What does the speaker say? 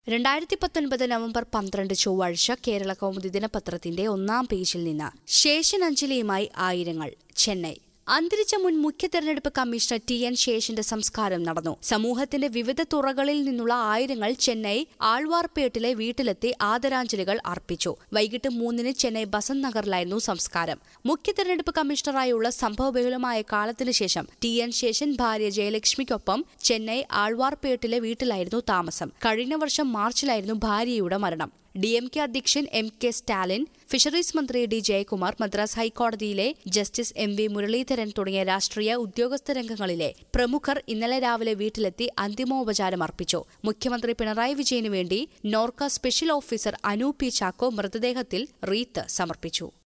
രണ്ടായിരത്തി പത്തൊൻപത് നവംബർ പന്ത്രണ്ട് ചൊവ്വാഴ്ച കേരള കൗമുദി ദിനപത്രത്തിന്റെ ഒന്നാം പേജിൽ നിന്ന് ശേഷൻ അഞ്ജലിയുമായി ആയിരങ്ങൾ ചെന്നൈ അന്തരിച്ച മുൻ മുഖ്യ തെരഞ്ഞെടുപ്പ് കമ്മീഷണർ ടി എൻ ശേഷന്റെ സംസ്കാരം നടന്നു സമൂഹത്തിന്റെ വിവിധ തുറകളിൽ നിന്നുള്ള ആയിരങ്ങൾ ചെന്നൈ ആൾവാർപേട്ടിലെ വീട്ടിലെത്തി ആദരാഞ്ജലികൾ അർപ്പിച്ചു വൈകിട്ട് മൂന്നിന് ചെന്നൈ ബസന്ത് നഗറിലായിരുന്നു സംസ്കാരം മുഖ്യ തെരഞ്ഞെടുപ്പ് കമ്മീഷണറായുള്ള സംഭവബഹുലമായ കാലത്തിനു ശേഷം ടി എൻ ശേഷൻ ഭാര്യ ജയലക്ഷ്മിക്കൊപ്പം ചെന്നൈ ആൾവാർപേട്ടിലെ വീട്ടിലായിരുന്നു താമസം കഴിഞ്ഞ വർഷം മാർച്ചിലായിരുന്നു ഭാര്യയുടെ മരണം ഡി എം കെ അധ്യക്ഷൻ എം കെ സ്റ്റാലിൻ ഫിഷറീസ് മന്ത്രി ഡി ജയകുമാർ മദ്രാസ് ഹൈക്കോടതിയിലെ ജസ്റ്റിസ് എം വി മുരളീധരൻ തുടങ്ങിയ രാഷ്ട്രീയ ഉദ്യോഗസ്ഥരംഗങ്ങളിലെ പ്രമുഖർ ഇന്നലെ രാവിലെ വീട്ടിലെത്തി അന്തിമോപചാരം അർപ്പിച്ചു മുഖ്യമന്ത്രി പിണറായി വിജയനു വേണ്ടി Norka special officer Anoop P Chacko മൃതദേഹത്തിൽ റീത്ത് സമർപ്പിച്ചു